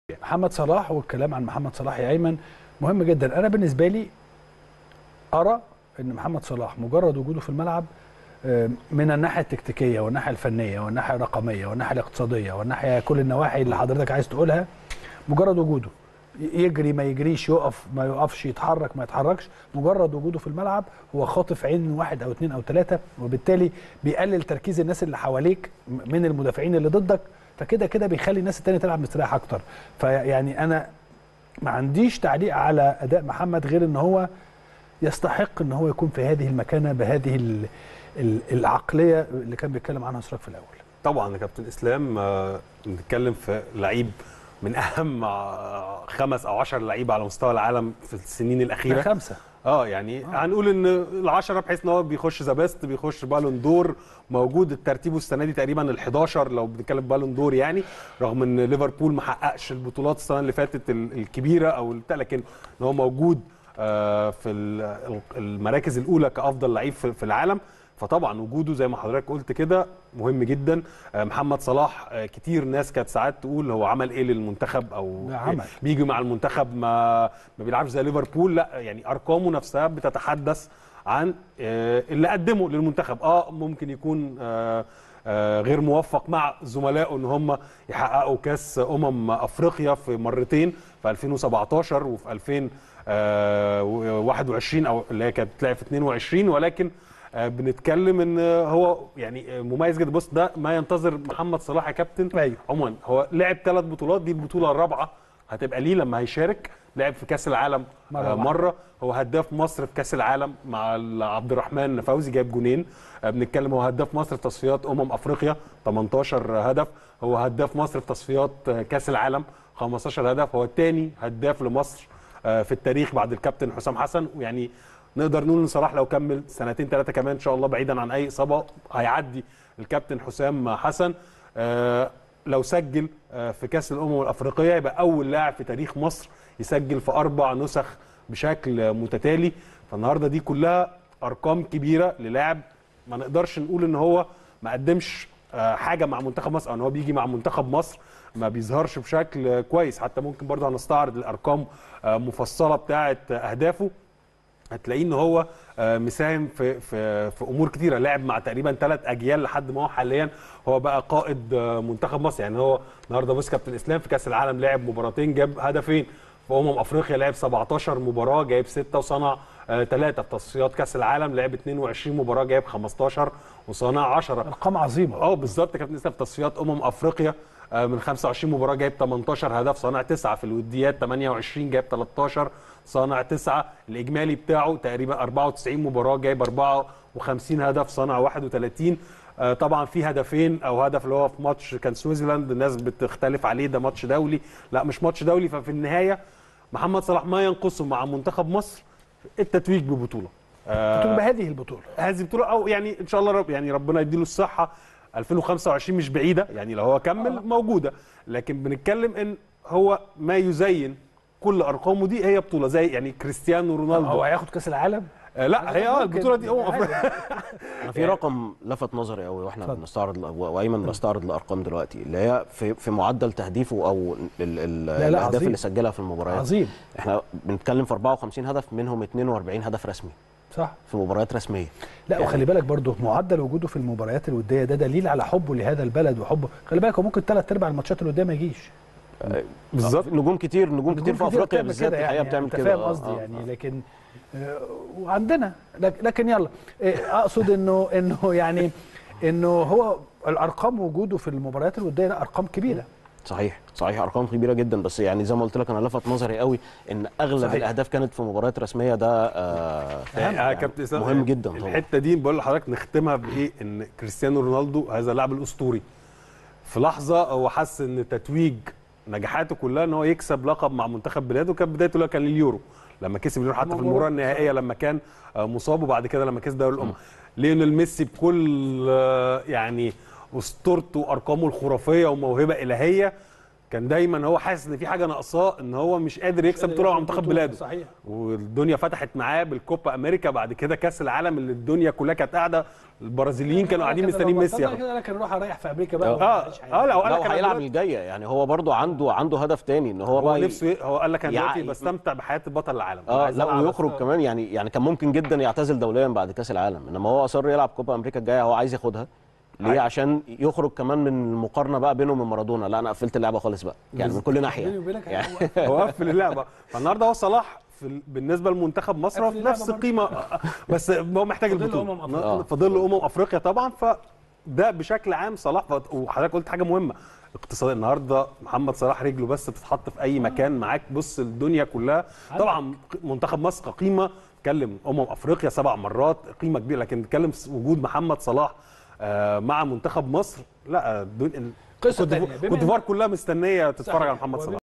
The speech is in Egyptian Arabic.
محمد صلاح والكلام عن محمد صلاح يا ايمن مهم جدا انا بالنسبه لي ارى ان محمد صلاح مجرد وجوده في الملعب آه، من الناحيه التكتيكيه والناحيه الفنيه والناحيه الرقميه والناحيه الاقتصاديه والناحيه كل النواحي اللي حضرتك عايز تقولها مجرد وجوده ي- يجري ما يجريش يقف ما يقفش يتحرك ما يتحركش مجرد وجوده في الملعب هو خاطف عين واحد او اثنين او ثلاثه وبالتالي بيقلل تركيز الناس اللي حواليك م- من المدافعين اللي ضدك فكده كده بيخلي الناس التانية تلعب مستريح اكتر فيعني انا ما عنديش تعليق على اداء محمد غير ان هو يستحق ان هو يكون في هذه المكانه بهذه ال- ال- العقليه اللي كان بيتكلم عنها سراج في الاول طبعا يا كابتن اسلام آه، بنتكلم في لعيب من اهم آه، خمس او عشر لعيبه على مستوى العالم في السنين الاخيره خمسه اه يعني هنقول ان العشرة بحيث ان هو بيخش ذا بيست بيخش بالون دور موجود ترتيبه السنه دي تقريبا ال11 لو بنتكلم بالون دور يعني رغم ان ليفربول ما حققش البطولات السنه اللي فاتت ال- الكبيره او البتاع لكن ان هو موجود آه، في ال- المراكز الاولى كافضل لعيب في في العالم فطبعا وجوده زي ما حضرتك قلت كده مهم جدا آه، محمد صلاح آه، كتير ناس كانت ساعات تقول هو عمل ايه للمنتخب او لا، عمل. بيجي مع المنتخب ما ما بيلعبش زي ليفربول لا يعني ارقامه نفسها بتتحدث عن آه، اللي قدمه للمنتخب اه ممكن يكون آه، آه، غير موفق مع زملائه ان هم يحققوا كاس امم افريقيا في مرتين في 2017 وفي 2021 او اللي هي كانت بتلعب في 22 ولكن آه، بنتكلم ان هو يعني آه، مميز جدا بص ده ما ينتظر محمد صلاح يا كابتن أيوه. عموما هو لعب ثلاث بطولات دي البطوله الرابعه هتبقى ليه لما هيشارك لعب في كاس العالم مرة مرة, واحدة. مرة هو هداف مصر في كاس العالم مع عبد الرحمن فوزي جايب جونين آه، بنتكلم هو هداف مصر في تصفيات امم افريقيا 18 هدف هو هداف مصر في تصفيات آه، كاس العالم 15 هدف هو الثاني هداف لمصر آه، في التاريخ بعد الكابتن حسام حسن ويعني نقدر نقول ان صلاح لو كمل سنتين ثلاثه كمان ان شاء الله بعيدا عن اي اصابه هيعدي الكابتن حسام حسن آه، لو سجل آه، في كاس الامم الافريقيه يبقى اول لاعب في تاريخ مصر يسجل في اربع نسخ بشكل متتالي فالنهارده دي كلها ارقام كبيره للاعب ما نقدرش نقول ان هو ما قدمش آه، حاجه مع منتخب مصر او ان هو بيجي مع منتخب مصر ما بيظهرش بشكل آه، كويس حتى ممكن برضه هنستعرض الارقام آه، مفصله بتاعه آه، اهدافه هتلاقيه ان هو آه، مساهم في في في امور كتيره لعب مع تقريبا ثلاث اجيال لحد ما هو حاليا هو بقى قائد آه، منتخب مصر يعني هو النهارده بص كابتن اسلام في كاس العالم لعب مباراتين جاب هدفين في امم افريقيا لعب 17 مباراه جايب 6 وصنع 3 في تصفيات كاس العالم لعب 22 مباراه جايب 15 وصنع 10 ارقام عظيمه اه بالظبط كابتن اسلام في تصفيات امم افريقيا آه، من 25 مباراه جايب 18 هدف صانع 9 في الوديات 28 جايب 13 صانع 9 الاجمالي بتاعه تقريبا 94 مباراه جايب 54 هدف صانع 31 آه، طبعا في هدفين او هدف اللي هو في ماتش كان سويسرلاند الناس بتختلف عليه ده ماتش دولي لا مش ماتش دولي ففي النهايه محمد صلاح ما ينقصه مع منتخب مصر التتويج ببطوله آه، تبقى بهذه البطوله هذه البطوله او يعني ان شاء الله رب يعني ربنا يديله الصحه 2025 مش بعيده يعني لو هو كمل موجوده لكن بنتكلم ان هو ما يزين كل ارقامه دي هي بطوله زي يعني كريستيانو هو رونالدو هياخد كاس العالم آه لا هي اه ممكن. البطوله دي هو عادي. انا في رقم لفت نظري قوي واحنا اتفضل. بنستعرض ال- وايمن بيستعرض الارقام دلوقتي اللي هي في في معدل تهديفه او ال ال لا، الاهداف عظيم. اللي سجلها في المباريات عظيم احنا بنتكلم في 54 هدف منهم 42 هدف رسمي صح في مباريات رسميه لا وخلي بالك برضه معدل وجوده في المباريات الوديه ده دليل على حبه لهذا البلد وحبه خلي بالك هو ممكن ثلاث ارباع الماتشات الوديه ما يجيش بالظبط نجوم كتير نجوم كتير في افريقيا بتعمل بالذات كده الحقيقه يعني بتعمل انت كده فاهم آه، قصدي آه، يعني آه. لكن آه، وعندنا لك- لكن يلا آه، اقصد انه انه يعني انه هو الارقام وجوده في المباريات الوديه لا ارقام كبيره صحيح صحيح ارقام كبيره جدا بس يعني زي ما قلت لك انا لفت نظري قوي ان اغلب صحيح. الاهداف كانت في مباريات رسميه ده آه يعني يعني كابتن اسلام مهم جدا طبعا الحته دي بقول لحضرتك نختمها بايه ان كريستيانو رونالدو هذا اللاعب الاسطوري في لحظه هو حس ان تتويج نجاحاته كلها ان هو يكسب لقب مع منتخب بلاده وكانت بدايته اللي هو كان اليورو لما كسب اليورو حتى في مبروك. المباراه النهائيه لما كان آه، مصاب وبعد كده لما كسب دوري الامم ليونيل ميسي بكل آه، يعني اسطورته وارقامه الخرافيه وموهبه الهيه كان دايما هو حاسس ان في حاجه ناقصاه ان هو مش قادر يكسب بطوله مع منتخب بلاده صحيح والدنيا فتحت معاه بالكوبا امريكا بعد كده كاس العالم اللي الدنيا كلها كانت قاعده البرازيليين كانوا قاعدين مستنيين ميسي ياخد. كده كان يروح اريح في امريكا بقى اه وأعيش حياتي. اه لا وقال لا لك انا هيلعب دلوقتي- الجايه يعني هو برضو عنده عنده هدف تاني ان هو, هو بقى ي- نفسه ي- هو قال لك انا يع- دلوقتي بستمتع بحياه بطل العالم أنا اه عايز لا ألعب ويخرج بس. كمان يعني يعني كان ممكن جدا يعتزل دوليا بعد كاس العالم انما هو اصر يلعب كوبا امريكا الجايه هو عايز ياخدها ليه أيوة. عشان يخرج كمان من المقارنه بقى بينه وبين مارادونا لا انا قفلت اللعبه خالص بقى يعني من كل ناحيه بيني وبينك يعني هو- هو قفل اللعبه فالنهارده هو صلاح في ال- بالنسبه لمنتخب مصر هو قفل في اللعبة نفس برضه. القيمه بس هو محتاج فاضل له البطوله أمم أفريقيا. آه. فاضل له امم افريقيا طبعا فده بشكل عام صلاح ف- وحضرتك قلت حاجه مهمه اقتصادي النهارده محمد صلاح رجله بس بتتحط في اي مكان معاك بص الدنيا كلها طبعا منتخب مصر كقيمه اتكلم امم افريقيا سبع مرات قيمه كبيره لكن نتكلم وجود محمد صلاح آه، مع منتخب مصر لا الدنيا قصة كوت ديفو- تانية. بما كوت إن- ديفوار كلها مستنيه تتفرج صحيح. على محمد وبما صلاح